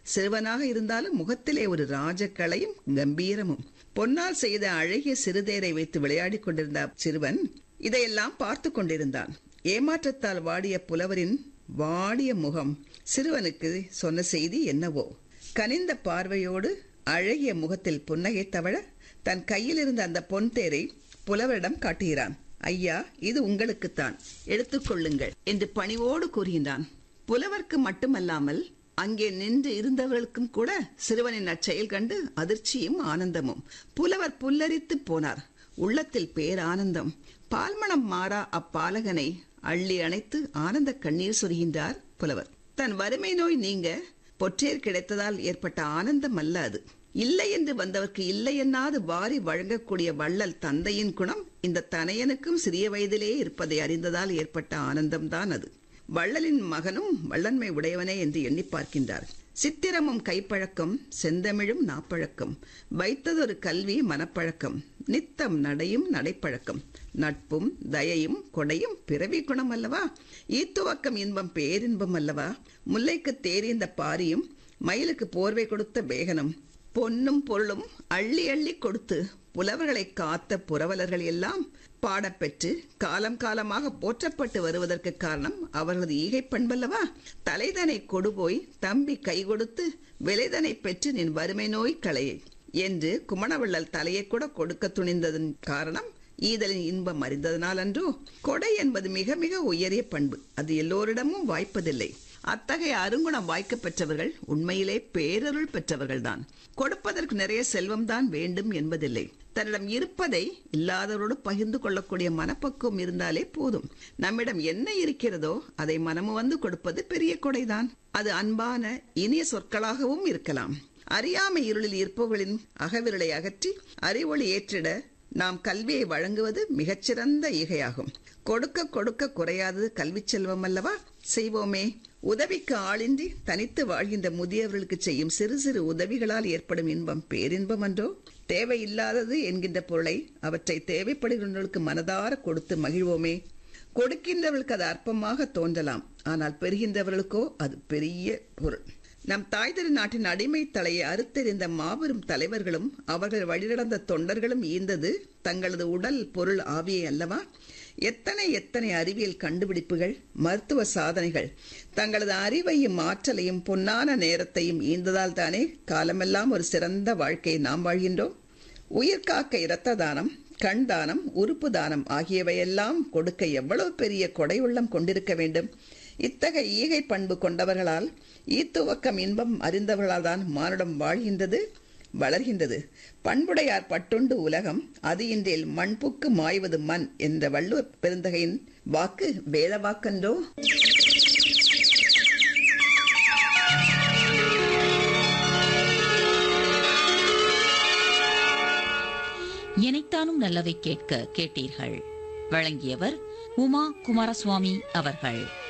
சிறுவனாக இருந்தாலும் முகத்திலே ஒரு ராஜக்கலையும் கம்பீரமும் பொன்னால் செய்த அழகிய சிறுதேரை வைத்து விளையாடிக் கொண்டிருந்த சிறுவன் இதையெல்லாம் பார்த்து கொண்டிருந்தான் ஏமாற்றத்தால் வாடிய புலவரின் வாடிய முகம் சிறுவனுக்கு சொன்ன செய்தி என்னவோ கனிந்த பார்வையோடு அழகிய முகத்தில் புன்னகை தவழ தன் கையில் இருந்த அந்த பொன் தேரை புலவரிடம் காட்டுகிறான் ஐயா இது உங்களுக்குத்தான் எடுத்துக்கொள்ளுங்கள் என்று பணிவோடு கூறுகின்றான் புலவர்க்கு மட்டுமல்லாமல் அங்கே நின்று இருந்தவர்களுக்கும் கூட சிறுவனின் அச்செயல் கண்டு அதிர்ச்சியும் ஆனந்தமும் புலவர் புல்லரித்து போனார் உள்ளத்தில் பேரானந்தம் பால்மணம் மாறா அப்பாலகனை அள்ளி அணைத்து ஆனந்த கண்ணீர் சொரிகின்றார் புலவர் தன் வறுமை நோய் நீங்க பொற்றேர் கிடைத்ததால் ஏற்பட்ட ஆனந்தம் அல்ல அது இல்லை என்று வந்தவர்க்கு இல்லை என்னாது வாரி வழங்கக்கூடிய வள்ளல் தந்தையின் குணம் இந்த தனையனுக்கும் சிறிய வயதிலே இருப்பதை அறிந்ததால் ஏற்பட்ட ஆனந்தம்தான் அது வள்ளலின் மகனும் வள்ளன்மை உடையவனே என்று எண்ணி பார்க்கின்றார் சித்திரமும் கைப்பழக்கம் செந்தமிழும் நாப்பழக்கம் வைத்ததொரு கல்வி மனப்பழக்கம் நித்தம் நடையும் நடைப்பழக்கம் நட்பும் தயையும் கொடையும் பிறவி குணம் அல்லவா ஈத்துவக்கம் இன்பம் பேரின்பம் அல்லவா முல்லைக்கு தேறிந்த பாரியும் மயிலுக்கு போர்வை கொடுத்த வேகனும் பொன்னும் பொருளும் அள்ளி அள்ளி கொடுத்து புலவர்களை காத்த புரவலர்கள் எல்லாம் பாடப்பெற்று காலம் காலமாக போற்றப்பட்டு வருவதற்கு காரணம் அவர்களது ஈகை பண்பல்லவா தலைதனை கொடுபோய் தம்பி கை கொடுத்து விலைதனை பெற்று நின் வறுமை நோய் களையை என்று குமணவள்ளல் தலையை கூட கொடுக்க துணிந்ததன் காரணம் ஈதலின் இன்பம் அறிந்ததனால் அன்றோ கொடை என்பது மிக மிக உயரிய பண்பு அது எல்லோரிடமும் வாய்ப்பதில்லை அத்தகைய அருங்குணம் வாய்க்க பெற்றவர்கள் உண்மையிலே பேரருள் பெற்றவர்கள்தான் கொடுப்பதற்கு நிறைய செல்வம்தான் வேண்டும் என்பதில்லை தன்னிடம் இருப்பதை இல்லாதவரோடு பகிர்ந்து கொள்ளக்கூடிய மனப்பக்குவம் இருந்தாலே போதும் நம்மிடம் என்ன இருக்கிறதோ அதை மனமு வந்து கொடுப்பது பெரிய கொடைதான் அது அன்பான இனிய சொற்களாகவும் இருக்கலாம் அறியாமை இருளில் இருப்பவர்களின் அகவிரலை அகற்றி அறிவொளி ஏற்றிட நாம் கல்வியை வழங்குவது மிகச்சிறந்த ஈகையாகும் கொடுக்க கொடுக்க குறையாதது கல்வி செல்வம் அல்லவா செய்வோமே உதவிக்கு ஆளின்றி தனித்து வாழ்கின்ற முதியவர்களுக்கு செய்யும் சிறு சிறு உதவிகளால் ஏற்படும் இன்பம் பேரின்பம் அன்றோ தேவையில்லாதது என்கின்ற பொருளை அவற்றை தேவைப்படுகின்றவர்களுக்கு மனதார கொடுத்து மகிழ்வோமே கொடுக்கின்றவர்களுக்கு அது அற்பமாக தோன்றலாம் ஆனால் பெறுகின்றவர்களுக்கோ அது பெரிய பொருள் நம் தாய் திரு நாட்டின் அடிமை தலையை அறுத்தெறிந்த மாபெரும் தலைவர்களும் அவர்கள் வழிநடந்த தொண்டர்களும் ஈந்தது தங்களது உடல் பொருள் ஆவியை அல்லவா எத்தனை எத்தனை அறிவியல் கண்டுபிடிப்புகள் மருத்துவ சாதனைகள் தங்களது அறிவையும் ஆற்றலையும் பொன்னான நேரத்தையும் ஈந்ததால் தானே காலமெல்லாம் ஒரு சிறந்த வாழ்க்கையை நாம் வாழ்கின்றோம் உயிர் காக்க இரத்த தானம் கண் தானம் உறுப்பு தானம் ஆகியவையெல்லாம் கொடுக்க எவ்வளவு பெரிய கொடை உள்ளம் கொண்டிருக்க வேண்டும் இத்தகைய ஈகை பண்பு கொண்டவர்களால் ஈத்துவக்கம் இன்பம் அறிந்தவர்களால் தான் மானுடம் வாழ்கின்றது வளர்கின்றது பண்புடையார் பட்டுண்டு உலகம் அது இன்றேல் மண்புக்கு மாய்வது மண் என்ற வள்ளுவ பெருந்தகையின் வாக்கு வேத வாக்கன்றோ இணைத்தானும் நல்லவை கேட்க கேட்டீர்கள் வழங்கியவர் உமா குமாரசுவாமி அவர்கள்